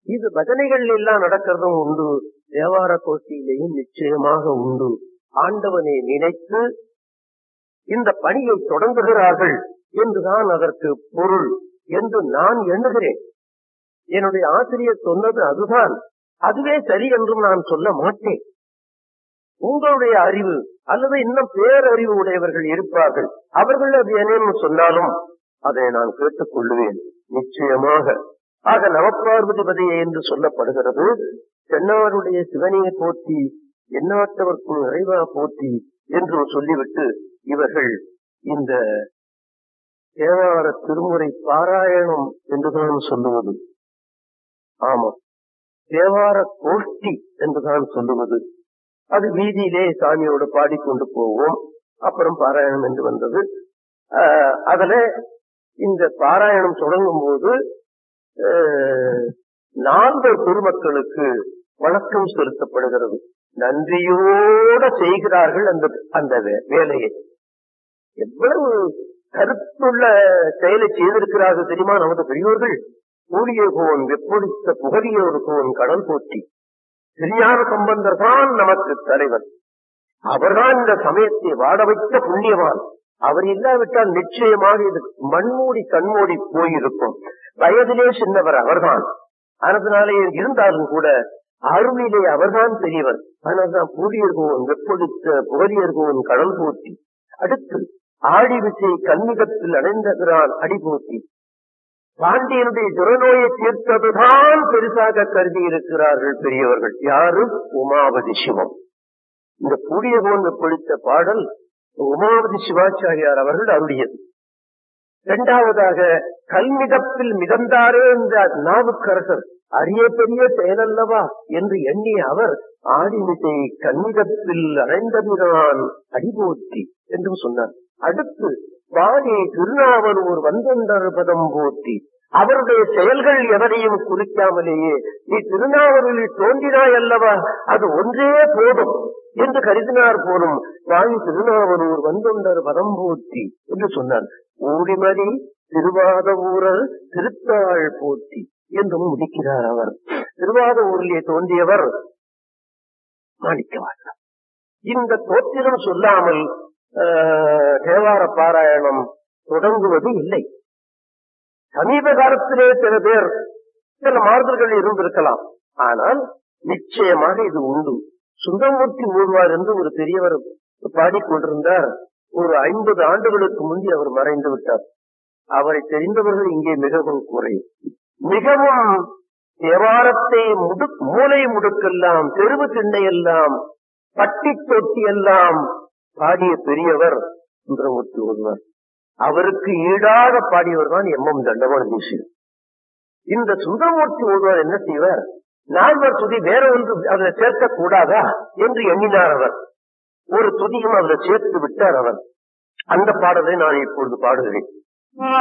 இது பஜனைகள் எல்லாம் நடக்கிறதும் உண்டு தேவார கோஷ்டியிலேயும் நிச்சயமாக உண்டு ஆண்டவனை நினைத்து இந்த பணியை தொடங்குகிறார்கள் என்றுதான் அதற்கு பொருள் என்று நான் எண்ணுகிறேன் என்னுடைய ஆசிரியர் சொன்னது அதுதான் அதுவே சரி என்றும் நான் சொல்ல மாட்டேன் உங்களுடைய அறிவு அல்லது இன்னும் பேரறிவு உடையவர்கள் இருப்பார்கள் அவர்கள் அது என்னன்னு சொன்னாலும் அதை நான் கேட்டுக் கொள்ளுவேன் நிச்சயமாக ஆக நவபார்வதிபதியே என்று சொல்லப்படுகிறது தென்னாடுடைய சிவனையை போற்றி எந்நாட்டவர்க்கும் நிறைவா போற்றி என்று சொல்லிவிட்டு இவர்கள் இந்த தேவார திருமுறை பாராயணம் என்றுதான் சொல்லுவது ஆமா தேவார கோஷ்டி என்றுதான் சொல்லுவது அது வீதியிலே சாமியோடு பாடிக்கொண்டு போவோம் அப்புறம் பாராயணம் என்று வந்தது ஆஹ் அதுல இந்த பாராயணம் தொடங்கும் போது நால்வர் பெருமக்களுக்கு வணக்கம் செலுத்தப்படுகிறது நன்றியோட செய்கிறார்கள் அந்த அந்த வே- வேலையை எவ்வளவு கருத்துள்ள செயலை செய்திருக்கிறார்கள் தெரியுமா நமது பெரியோர்கள் கூடிய கோவன் வெப்பொடித்த புகழியோடு கோவன் கடல் போற்றி திருஞான சம்பந்தர் தான் நமக்கு தலைவர் அவர்தான் இந்த சமயத்தை வாட வைத்த புண்ணியவான் அவர் இல்லாவிட்டால் நிச்சயமாக இது மண்மூடி கண்மூடி போயிருக்கும் வயதிலே சின்னவர் அவர்தான் அதனாலே இருந்தாலும் கூட அருளிலே அவர்தான் பெரியவர் அதனால்தான் பூடியர்கோவன் வெப்பொழித்த புகழியர்கோவன் கடல் போற்றி அடுத்து ஆடி விசை கன்னிகத்தில் அடைந்தகிறான் அடி போற்றி பாண்டியனுடைய துரநோயை தீர்த்ததுதான் பெருசாக கருதி இருக்கிறார்கள் பெரியவர்கள் யாரு உமாவதி சிவம் இந்த பூடியகோன் வெப்பொழித்த பாடல் உமாவதி சிவாச்சாரியார் அவர்கள் அருளியது இரண்டாவதாக கல்மிதப்பில் மிதந்தாரே இந்த நாவுக்கரசர் அரிய பெரிய செயலல்லவா என்று எண்ணிய அவர் ஆடிமிசை கன்னிதப்பில் அடைந்ததுதான் அடிபோற்றி என்று சொன்னார் அடுத்து வாணி திருநாவலூர் வந்தொண்டர் பதம் போற்றி அவருடைய செயல்கள் எவரையும் குறிக்காமலேயே நீ திருநாவலூரில் தோன்றினாய் அல்லவா அது ஒன்றே போதும் என்று கருதினார் போலும் வாணி திருநாவலூர் வந்தொண்டர் பதம் போற்றி என்று சொன்னார் ஊடிமதி திருவாத ஊரல் திருத்தாள் போற்றி என்றும் முடிக்கிறார் அவர் திருவாத ஊரிலே தோன்றியவர் மாணிக்கவாசர் இந்த தோற்றிலும் சொல்லாமல் ஆஹ், தேவார பாராயணம் தொடங்குவது இல்லை சமீப காலத்திலே சில பேர் சில மாறுதல்கள் இருந்திருக்கலாம் ஆனால் நிச்சயமாக இது உண்டு சுந்தரமூர்த்தி மூழ்வார் என்று ஒரு பெரியவர் பாடிக்கொண்டிருந்தார் ஒரு ஐம்பது ஆண்டுகளுக்கு முந்தி அவர் மறைந்து விட்டார் அவரை தெரிந்தவர்கள் இங்கே மிகவும் குறையும் மிகவும் தேவாரத்தை முடு மூளை முடுக்கெல்லாம் தெருவு திண்ணையெல்லாம் பட்டி தொட்டி எல்லாம் பாடிய பெரியவர் சுந்தரமூர்த்தி ஒருவர் அவருக்கு ஈடாக பாடியவர் தான் எம் எம் தண்டவாள தேசியம் இந்த சுந்தரமூர்த்தி ஒருவர் என்ன செய்வார் நால்வர் துதி வேற ஒன்று அதில் சேர்க்க கூடாதா என்று எண்ணினார் அவர் ஒரு துதியும் அதில் சேர்த்து விட்டார் அவர் அந்த பாடலை நான் இப்பொழுது பாடுகிறேன்